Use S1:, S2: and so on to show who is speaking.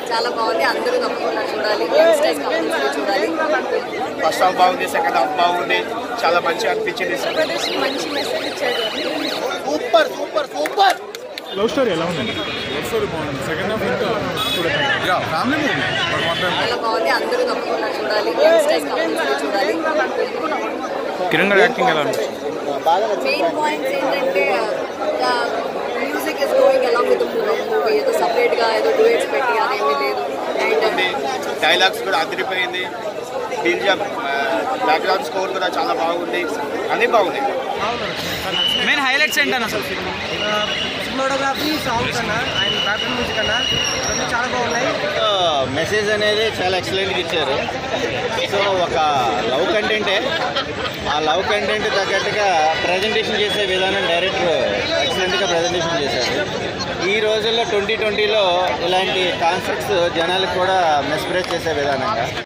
S1: చాలా బాగుంది అందరూ తప్పకుండా చూడాలి యంగ్స్టర్స్ కంపల్సరీ చూడాలి
S2: ఫస్ట్ హాఫ్ బాగుంది సెకండ్ హాఫ్ బాగుంది చాలా మంచిగా అనిపించింది
S1: ప్రదర్శన మంచి మెసేజ్ ఇచ్చాడు
S2: super super super
S3: love story ఎలా ఉంది
S4: ఫ్యామిలీ మూవీ
S1: చాలా బాగుంది అందరూ తప్పకుండా చూడాలి యంగ్స్టర్స్ కంపల్సరీ చూడాలి
S3: కిరణ్ గారి యాక్టింగ్ ఎలా ఉంది
S1: మెయిన్ పాయింట్స్ ఏంటంటే music is going along with movie ఏదో సపరేట్ గా ఏదో డూయట్స్ పెట్టి అదేమీ లేదు అండ్
S2: డైలాగ్స్ కూడా అదిరిపోయింది బీజిఎం బ్యాక్గ్రౌండ్ స్కోర్ కూడా చాలా బాగుంది అన్నీ బాగున్నాయి
S3: మెయిన్ హైలైట్స్ ఏంటన్న అసలు
S5: సినిమాటోగ్రఫీ సాంగ్స్ అన్న ఆయన బ్యాక్గ్రౌండ్ మ్యూజిక్ అన్న ఇవన్నీ చాలా బాగున్నాయి
S6: మెసేజ్ అనేది చాలా ఎక్సలెంట్గా ఇచ్చారు సో ఒక లవ్ కంటెంటే ఆ లవ్ కంటెంట్ తగ్గట్టుగా ప్రజెంటేషన్ చేసే విధానం డైరెక్టర్ ఎక్సలెంట్గా ప్రజెంటేషన్ చేశారు ఈ రోజుల్లో ట్వంటీ ట్వంటీలో ఇలాంటి కాన్సెప్ట్స్ జనాలకు కూడా మెస్ప్రెస్ చేసే విధానంగా